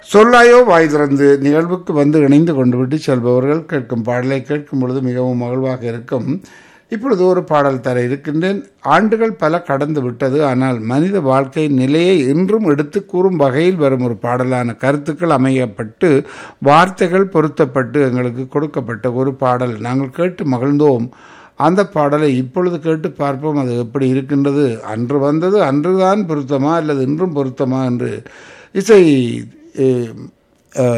சொல்லாயோ வாய் திறந்து நிகழ்வுக்கு வந்து இணைந்து கொண்டு விட்டு செல்பவர்கள் கேட்கும் பாடலை கேட்கும் பொழுது மிகவும் மகிழ்வாக இருக்கும் இப்பொழுது ஒரு பாடல் தர இருக்கின்றேன் ஆண்டுகள் பல கடந்து விட்டது ஆனால் மனித வாழ்க்கை நிலையை இன்றும் எடுத்து கூறும் வகையில் வரும் ஒரு பாடலான கருத்துக்கள் அமையப்பட்டு வார்த்தைகள் பொருத்தப்பட்டு எங்களுக்கு கொடுக்கப்பட்ட ஒரு பாடல் நாங்கள் கேட்டு மகிழ்ந்தோம் அந்த பாடலை இப்பொழுது கேட்டு பார்ப்போம் அது எப்படி இருக்கின்றது அன்று வந்தது அன்றுதான் பொருத்தமா அல்லது இன்றும் பொருத்தமா என்று இசை